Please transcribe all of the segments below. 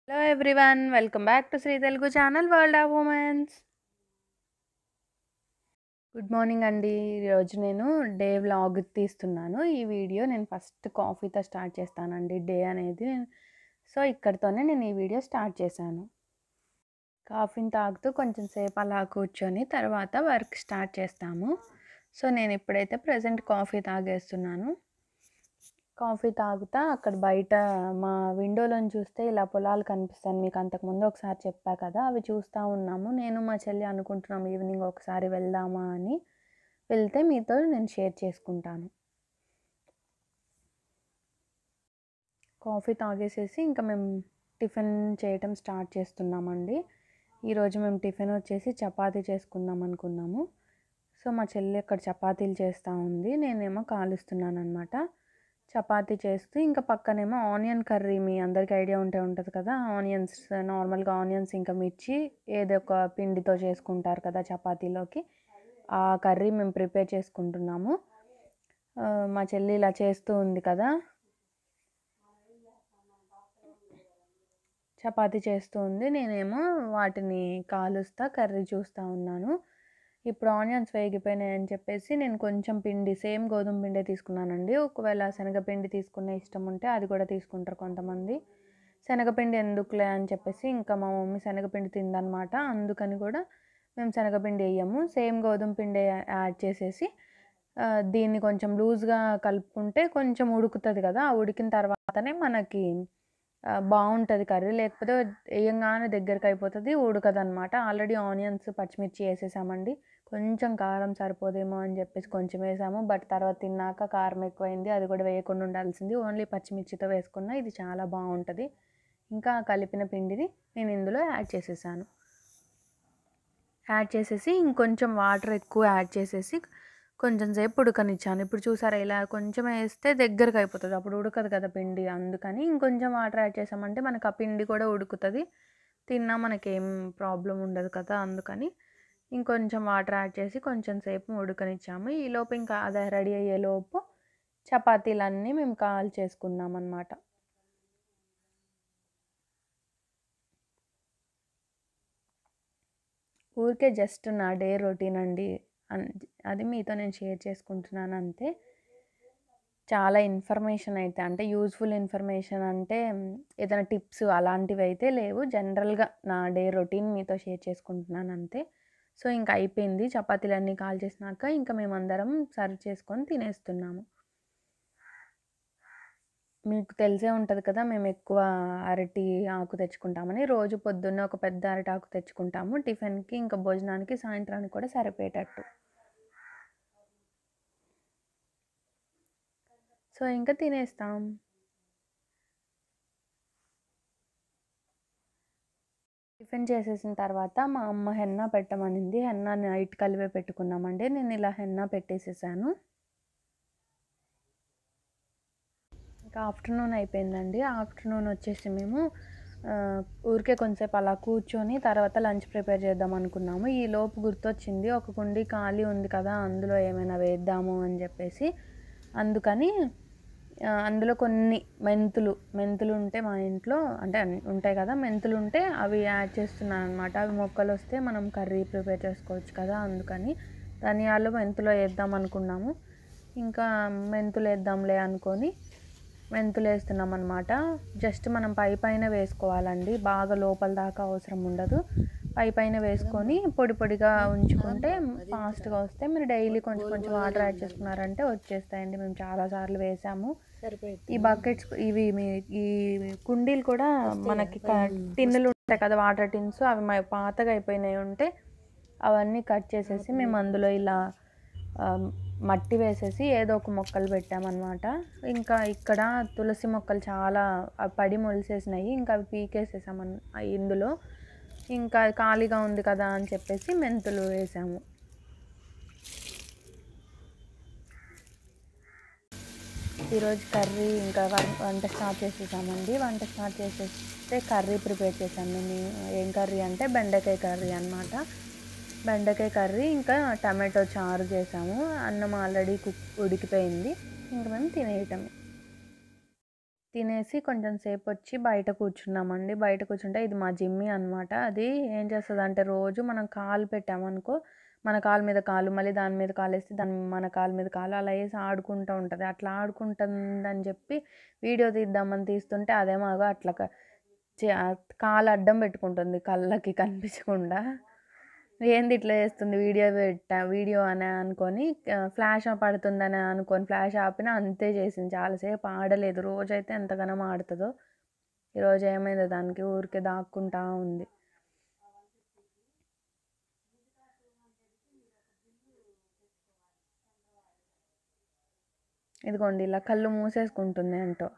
hello everyone welcome back to Shri Telugu channel world of women's good morning అండి ఈరోజు నేను day vlog తీస్తున్నాను ఈ వీడియో నేను ఫస్ట్ కాఫీతో స్టార్ట్ చేస్తానండి డే అనేది సో ఇక్కడితోనే నేను ఈ వీడియో స్టార్ట్ చేశాను కాఫీని తాగుతూ కొంచెం సేపు అలా కూర్చొని తర్వాత వర్క్ స్టార్ట్ చేస్తాము సో నేను ఇప్పుడైతే ప్రజెంట్ కాఫీ తాగేస్తున్నాను కాఫీ తాగుతా అక్కడ బయట మా విండోలో చూస్తే ఇలా పొలాలు కనిపిస్తాను మీకు అంతకుముందు ఒకసారి చెప్పా కదా అవి చూస్తూ ఉన్నాము నేను మా చెల్లి అనుకుంటున్నాం ఈవినింగ్ ఒకసారి వెళ్దామా అని వెళ్తే మీతో నేను షేర్ చేసుకుంటాను కాఫీ తాగేసేసి ఇంకా మేము టిఫిన్ చేయటం స్టార్ట్ చేస్తున్నామండి ఈరోజు మేము టిఫిన్ వచ్చేసి చపాతీ చేసుకుందాం అనుకున్నాము సో మా చెల్లి అక్కడ చపాతీలు చేస్తూ ఉంది నేనేమో కాలుస్తున్నాను అనమాట చపాతీ చేస్తూ ఇంకా పక్కనేమో ఆనియన్ కర్రీ మీ అందరికి ఐడియా ఉంటే ఉంటుంది కదా ఆనియన్స్ నార్మల్గా ఆనియన్స్ ఇంకా మిర్చి ఏదో ఒక పిండితో చేసుకుంటారు కదా చపాతీలోకి ఆ కర్రీ మేము ప్రిపేర్ చేసుకుంటున్నాము మా చెల్లి ఇలా చేస్తూ ఉంది కదా చపాతీ చేస్తూ ఉంది నేనేమో వాటిని కాలుస్తా కర్రీ చూస్తూ ఉన్నాను ఇప్పుడు ఆనియన్స్ వేగిపోయినాయి అని చెప్పేసి నేను కొంచెం పిండి సేమ్ గోధుమ పిండే తీసుకున్నానండి ఒకవేళ శనగపిండి తీసుకునే ఇష్టం ఉంటే అది కూడా తీసుకుంటారు కొంతమంది శనగపిండి ఎందుకులే అని చెప్పేసి ఇంకా మా మమ్మీ శనగపిండి తిందనమాట అందుకని కూడా మేము శనగపిండి వేయము సేమ్ గోధుమ పిండి యాడ్ చేసేసి దీన్ని కొంచెం లూజ్గా కలుపుకుంటే కొంచెం ఉడుకుతుంది కదా ఆ ఉడికిన తర్వాతనే మనకి బాగుంటుంది కర్రీ లేకపోతే వేయంగానే దగ్గరికి అయిపోతుంది ఉడకదు అనమాట ఆల్రెడీ ఆనియన్స్ పచ్చిమిర్చి వేసేసామండి కొంచెం కారం సరిపోదేమో అని చెప్పేసి కొంచెం వేసాము బట్ తర్వాత తిన్నాక కారం ఎక్కువైంది అది కూడా వేయకుండా ఉండాల్సింది ఓన్లీ పచ్చిమిర్చితో వేసుకున్నా ఇది చాలా బాగుంటుంది ఇంకా కలిపిన పిండిని నేను ఇందులో యాడ్ చేసేసాను యాడ్ చేసేసి ఇంకొంచెం వాటర్ ఎక్కువ యాడ్ చేసేసి కొంచెం సేపు ఉడకనిచ్చాను ఇప్పుడు చూసారా ఇలా కొంచెం వేస్తే దగ్గరకు అయిపోతుంది అప్పుడు ఉడకదు కదా పిండి అందుకని ఇంకొంచెం వాటర్ యాడ్ చేసామంటే మనకు ఆ పిండి కూడా ఉడుకుతుంది తిన్నా మనకేం ప్రాబ్లం ఉండదు కదా అందుకని ఇంకొంచెం వాటర్ యాడ్ చేసి కొంచెం సేపు ఉడకనిచ్చాము ఈలోపు ఇంకా అది రెడీ అయ్యేలోపు చపాతీలన్నీ మేము కాల్ చేసుకున్నాం అన్నమాట ఊరికే జస్ట్ నా డే రొటీన్ అండి అది మీతో నేను షేర్ చేసుకుంటున్నాను అంతే చాలా ఇన్ఫర్మేషన్ అయితే అంటే యూజ్ఫుల్ ఇన్ఫర్మేషన్ అంటే ఏదైనా టిప్స్ అలాంటివి అయితే లేవు జనరల్గా నా డే రొటీన్ మీతో షేర్ చేసుకుంటున్నాను అంతే సో ఇంకా అయిపోయింది చపాతీలన్నీ కాల్ చేసినాక ఇంకా మేమందరం సర్వ్ చేసుకొని తినేస్తున్నాము మీకు తెలిసే ఉంటుంది కదా మేము ఎక్కువ అరటి ఆకు తెచ్చుకుంటామని రోజు పొద్దున్న ఒక పెద్ద అరటి ఆకు తెచ్చుకుంటాము టిఫిన్కి ఇంకా భోజనానికి సాయంత్రానికి కూడా సరిపోయేటట్టు సో ఇంకా తినేస్తాం టిఫిన్ చేసేసిన తర్వాత మా అమ్మ హెన్నా పెట్టమనింది హెన్నా నైట్ కలిపే పెట్టుకున్నామండి నేను ఇలా హెన్నా పెట్టేసేసాను ఇంకా ఆఫ్టర్నూన్ అయిపోయిందండి ఆఫ్టర్నూన్ వచ్చేసి మేము ఊరికే కొంచెంసేపు అలా కూర్చొని తర్వాత లంచ్ ప్రిపేర్ చేద్దాం అనుకున్నాము ఈ లోపు గుర్తొచ్చింది ఒక కుండి ఖాళీ ఉంది కదా అందులో ఏమైనా వేద్దాము అని చెప్పేసి అందుకని అందులో కొన్ని మెంతులు మెంతులు ఉంటే మా ఇంట్లో అంటే ఉంటాయి కదా మెంతులు ఉంటే అవి యాడ్ చేస్తున్నాను అనమాట అవి మొక్కలు వస్తే మనం కర్రీ ప్రిపేర్ చేసుకోవచ్చు కదా అందుకని ధనియాలు మెంతులు వేద్దాం అనుకున్నాము ఇంకా మెంతులు వేద్దాంలే అనుకొని మెంతులు వేస్తున్నాం అనమాట జస్ట్ మనం పై పైన వేసుకోవాలండి బాగా లోపల దాకా అవసరం ఉండదు పై పైన వేసుకొని పొడి పొడిగా ఉంచుకుంటే ఫాస్ట్గా వస్తే మీరు డైలీ కొంచెం కొంచెం వాటర్ యాడ్ చేసుకున్నారంటే వచ్చేస్తాయండి మేము చాలాసార్లు వేసాము ఈ బకెట్స్ ఇవి ఈ కుండీలు కూడా మనకి టిన్నులు ఉంటాయి కదా వాటర్ టిన్స్ అవి పాతగా అయిపోయినాయి ఉంటే అవన్నీ కట్ చేసేసి మేము అందులో ఇలా మట్టి వేసేసి ఏదో ఒక మొక్కలు పెట్టామన్నమాట ఇంకా ఇక్కడ తులసి మొక్కలు చాలా పడి మొలిసేసినాయి ఇంకా అవి పీకేసేసామన్ ఇందులో ఇంకా ఖాళీగా ఉంది కదా అని చెప్పేసి మెంతులు వేసాము ఈరోజు కర్రీ ఇంకా వంట స్టార్ట్ చేసేసామండి వంట స్టార్ట్ చేసేస్తే కర్రీ ప్రిపేర్ చేశాను నేను ఏం కర్రీ అంటే బెండకాయ కర్రీ అనమాట బెండకాయ కర్రీ ఇంకా టమాటో చారు చేసాము అన్నం ఆల్రెడీ కుక్ ఉడికిపోయింది ఇంకా మేము తినేయటమే తినేసి కొంచెం సేపు వచ్చి బయట కూర్చున్నామండి బయట కూర్చుంటే ఇది మా జిమ్మి అనమాట అది ఏం చేస్తుంది అంటే రోజు మనం కాలు పెట్టామనుకో మన కాలు మీద కాలు మళ్ళీ దాని మీద కాలు వేస్తే దాని మన కాలు మీద కాలు అలా వేసి ఆడుకుంటూ ఉంటుంది అట్లా ఆడుకుంటుందని చెప్పి వీడియో తీద్దామని తీస్తుంటే అదేమాగో అట్లా క- చే- కాలు అడ్డం పెట్టుకుంటుంది కళ్ళకి కనిపించకుండా ఏంది ఇట్లా చేస్తుంది వీడియో పెట్టా వీడియో అని అనుకొని ఫ్లాష్ పడుతుందని అనుకొని ఫ్లాష్ ఆపినా అంతే చేసింది చాలాసేపు ఆడలేదు రోజైతే ఎంతగానో ఆడుతుందో ఈరోజు ఏమైందో దానికి ఊరికే దాక్కుంటా ఉంది ఇదిగోండి ఇలా కళ్ళు మూసేసుకుంటుంది అంటో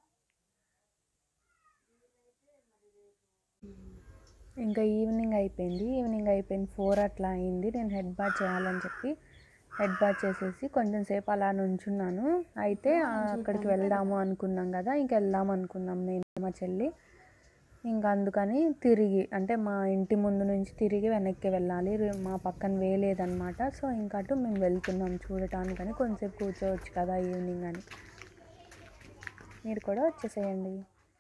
ఇంకా ఈవినింగ్ అయిపోయింది ఈవినింగ్ అయిపోయింది ఫోర్ అట్లా అయింది నేను హెడ్ బాత్ చేయాలని చెప్పి హెడ్ బాత్ చేసేసి కొంచెం సేపు అలా నుంచున్నాను అయితే ఆ, అక్కడికి వెళ్దాము అనుకున్నాం కదా ఇంక వెళ్దాం అనుకున్నాం నేను మా చెల్లి ఇంకా అందుకని తిరిగి అంటే మా ఇంటి ముందు నుంచి తిరిగి వెనక్కి వెళ్ళాలి రే- మా పక్కన వేలేదన్నమాట సో ఇంకా అటు మేము వెళ్తున్నాం చూడటానికని కొంచెంసేపు కూర్చోవచ్చు కదా ఈవినింగ్ అని మీరు కూడా వచ్చేసేయండి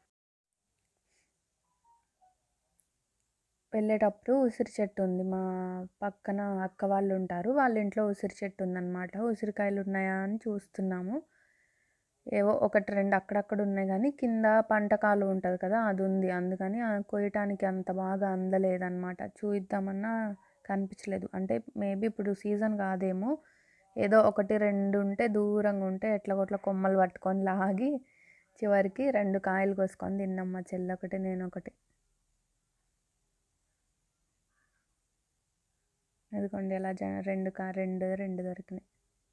వెళ్ళేటప్పుడు ఉసిరి చెట్టు ఉంది మా పక్కన అక్క వాళ్ళు ఉంటారు వాళ్ళ ఇంట్లో ఉసిరి చెట్టు ఉందన్నమాట ఉసిరికాయలు ఉన్నాయా అని చూస్తున్నాము ఏవో ఒకటి రెండు అక్కడక్కడ ఉన్నాయి కానీ కింద పంట కాలు ఉంటుంది కదా అది ఉంది అందుకని ఆ కొయ్యటానికి అంత బాగా అందలేదన్నమాట చూద్దామన్నా కనిపించలేదు అంటే మేబీ ఇప్పుడు సీజన్ కాదేమో ఏదో ఒకటి రెండు ఉంటే దూరంగా ఉంటే ఎట్లా కొట్ల కొమ్మలు పట్టుకొని లాగి చివరికి రెండు కాయలు కోసుకొని తిన్నాం మా చెల్లి ఒకటి నేను ఒకటి అదిగోండి అలా జ రెండు కా రెండు రెండు దొరికినాయి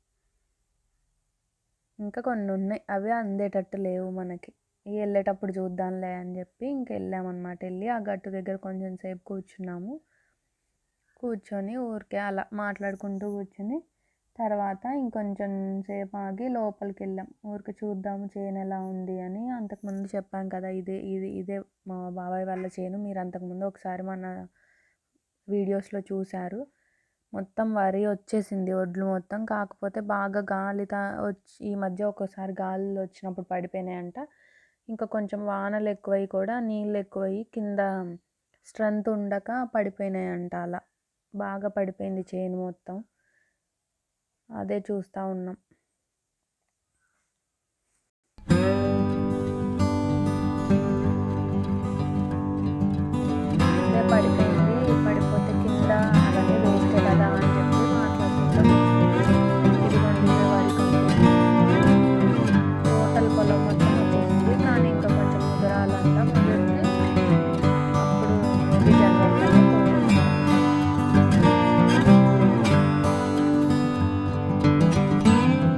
ఇంకా కొన్ని ఉన్నాయి అవి అందేటట్టు లేవు మనకి ఇక వెళ్ళేటప్పుడు చూద్దాంలే అని చెప్పి ఇంక వెళ్ళామన్నమాట వెళ్ళి ఆ గట్టు దగ్గర కొంచెం సేపు కూర్చున్నాము కూర్చొని ఊరికే అలా మాట్లాడుకుంటూ కూర్చొని తర్వాత ఇంకొంచెం సేపు ఆగి లోపలికి వెళ్ళాం ఊరికి చూద్దాము చేను ఎలా ఉంది అని అంతకుముందు చెప్పాం కదా ఇదే ఇది ఇదే మా బాబాయ్ వాళ్ళ చేను మీరు అంతకుముందు ఒకసారి మన వీడియోస్లో చూశారు మొత్తం వరి వచ్చేసింది ఒడ్లు మొత్తం కాకపోతే బాగా గాలి తా వచ్చి ఈ మధ్య ఒక్కోసారి గాలులు వచ్చినప్పుడు పడిపోయినాయంట ఇంకా కొంచెం వానలు ఎక్కువై కూడా నీళ్ళు ఎక్కువై కింద స్ట్రెంత్ ఉండక పడిపోయినాయంట అలా బాగా పడిపోయింది చేను మొత్తం అదే చూస్తూ ఉన్నాం అదే పడిపోయింది పడిపోతే కింద అలాగే వేస్ట్ కదా అని చెప్పి మాట్లాడుకుంటాం ఇదిగోండి ఇదే వరి కంపెనీ టోటల్ పొలం మొత్తం వచ్చేసింది కానీ ఇంకా కొంచెం ముదరాలంట ముదిరితే అప్పుడు మేబీ జనవరిలోనే కోసేస్తాం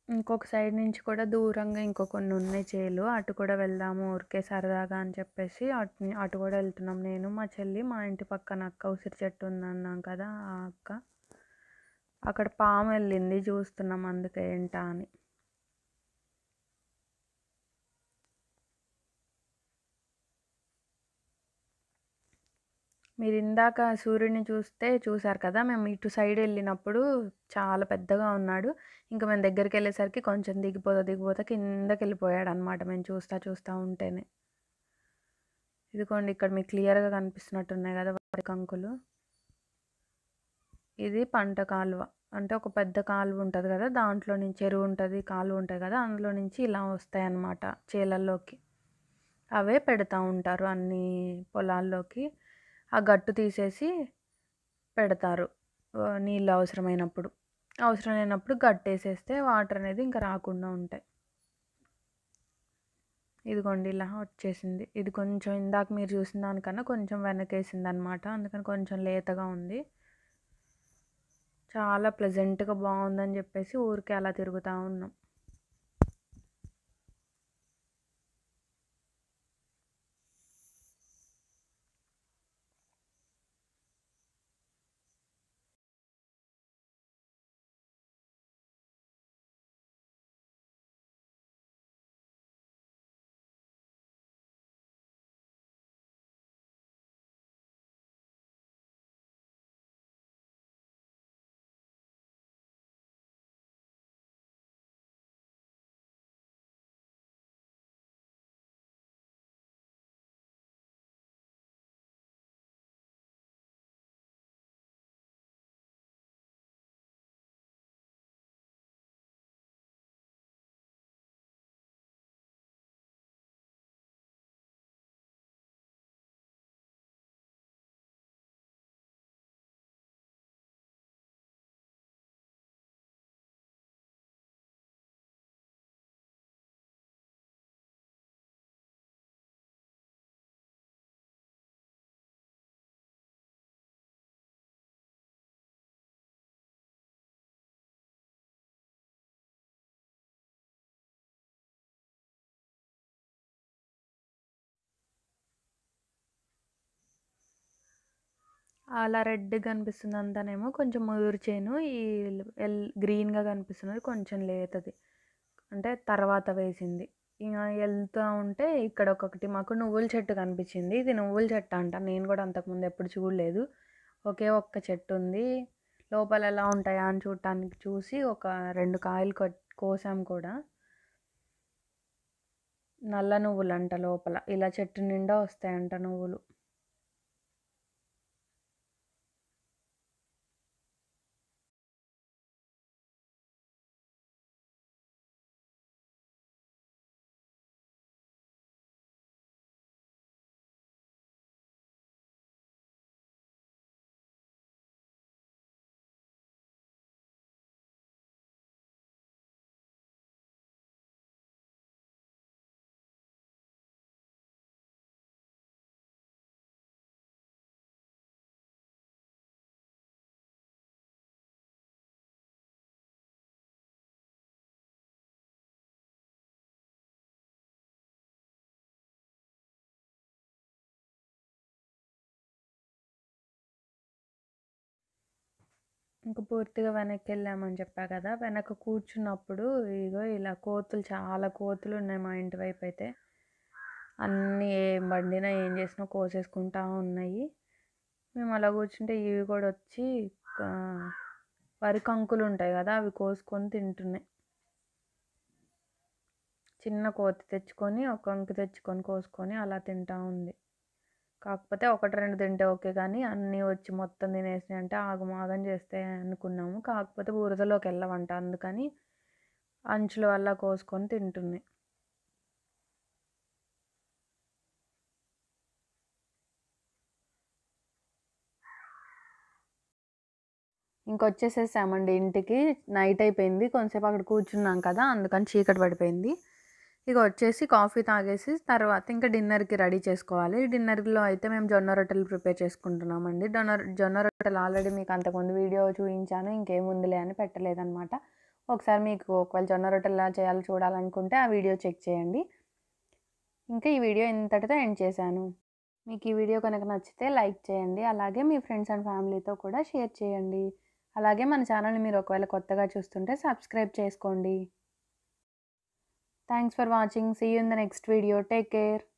ఇంకొక సైడ్ నుంచి కూడా దూరంగా ఇంకో కొన్ని ఉన్నాయి చేలు అటు కూడా వెళ్దాము ఊరికే సరదాగా అని చెప్పేసి అటు అటు కూడా వెళ్తున్నాం నేను మా చెల్లి మా ఇంటి పక్కన అక్క ఉసిరి చెట్టు ఉందన్నాం కదా ఆ అక్క అక్కడ పాము వెళ్ళింది చూస్తున్నాం అందుకే ఏంటా అని మీరు ఇందాక సూర్యుడిని చూస్తే చూసారు కదా మేము ఇటు సైడ్ వెళ్ళినప్పుడు చాలా పెద్దగా ఉన్నాడు ఇంకా మేము దగ్గరికి వెళ్ళేసరికి కొంచెం దిగిపోతా దిగిపోతా కిందకి వెళ్ళిపోయాడు అనమాట మేము చూస్తా చూస్తూ ఉంటేనే ఇదిగోండి ఇక్కడ మీకు క్లియర్గా కనిపిస్తున్నట్టున్నాయి కదా వరి కంకులు ఇది పంట కాలువ అంటే ఒక పెద్ద కాలువ ఉంటుంది కదా దాంట్లో నుంచి చెరువు ఉంటుంది కాలువ ఉంటుంది కదా అందులో నుంచి ఇలా వస్తాయి అన్నమాట చేలల్లోకి అవే పెడతా ఉంటారు అన్ని పొలాల్లోకి ఆ గట్టు తీసేసి పెడతారు ఆ, నీళ్ళు అవసరమైనప్పుడు అవసరమైనప్పుడు గట్టు వేసేస్తే వాటర్ అనేది ఇంకా రాకుండా ఉంటాయి ఇదిగోండి ఇలా వచ్చేసింది ఇది కొంచెం ఇందాక మీరు చూసిన దానికన్నా కొంచెం వెనకేసింది అనమాట అందుకని కొంచెం లేతగా ఉంది చాలా ప్లెజెంట్గా బాగుందని చెప్పేసి ఊరికే అలా తిరుగుతూ ఉన్నాం అలా రెడ్గా కనిపిస్తుంది అంతానేమో కొంచెం మయూరు చేను ఈ ఎల్ గ్రీన్గా కనిపిస్తున్నది కొంచెం లేతది అంటే తర్వాత వేసింది ఇంకా వెళ్తూ ఉంటే ఇక్కడ ఒక్కొక్కటి మాకు నువ్వుల చెట్టు కనిపించింది ఇది నువ్వుల చెట్టు అంట నేను కూడా అంతకుముందు ఎప్పుడు చూడలేదు ఒకే ఒక్క చెట్టు ఉంది లోపల ఎలా ఉంటాయా అని చూడటానికి చూసి ఒక రెండు కాయలు కొ- కోసాం కూడా నల్ల నువ్వులు అంట లోపల ఇలా చెట్టు నిండా వస్తాయంట నువ్వులు ఇంక పూర్తిగా వెనక్కి వెళ్ళామని చెప్పా కదా వెనక కూర్చున్నప్పుడు ఇగో ఇలా కోతులు చాలా కోతులు ఉన్నాయి మా ఇంటి వైపు అయితే అన్నీ ఏం వండినా ఏం చేసినా కోసేసుకుంటా ఉన్నాయి మేము అలా కూర్చుంటే ఇవి కూడా వచ్చి ఆ, వరి కంకులు ఉంటాయి కదా అవి కోసుకొని తింటున్నాయి చిన్న కోతి తెచ్చుకొని ఒక కంకు తెచ్చుకొని కోసుకొని అలా తింటా ఉంది కాకపోతే ఒకటి రెండు తింటే ఓకే కానీ అన్నీ వచ్చి మొత్తం తినేసినాయి అంటే ఆగమాగం చేస్తాయి అనుకున్నాము కాకపోతే బురదలోకి వెళ్ళవంట అందుకని అంచుల వల్ల కోసుకొని తింటుంది ఇంకొచ్చేసేసామండి ఇంటికి నైట్ అయిపోయింది కొంతసేపు అక్కడ కూర్చున్నాం కదా అందుకని చీకటి పడిపోయింది ఇక వచ్చేసి కాఫీ తాగేసి తర్వాత ఇంకా డిన్నర్కి రెడీ చేసుకోవాలి డిన్నర్లో అయితే మేము జొన్న రొట్టెలు ప్రిపేర్ చేసుకుంటున్నామండి జొన్న జొన్న రొట్టెలు ఆల్రెడీ మీకు అంతకుముందు వీడియో చూపించాను ఇంకేముందిలే అని పెట్టలేదన్నమాట ఒకసారి మీకు ఒకవేళ జొన్న రొట్టెలు ఎలా చేయాలో చూడాలనుకుంటే ఆ వీడియో చెక్ చేయండి ఇంకా ఈ వీడియో ఇంతటితో ఎండ్ చేశాను మీకు ఈ వీడియో కనుక నచ్చితే లైక్ చేయండి అలాగే మీ ఫ్రెండ్స్ అండ్ ఫ్యామిలీతో కూడా షేర్ చేయండి అలాగే మన ఛానల్ని మీరు ఒకవేళ కొత్తగా చూస్తుంటే సబ్స్క్రైబ్ చేసుకోండి thanks for watching see you in the next video take care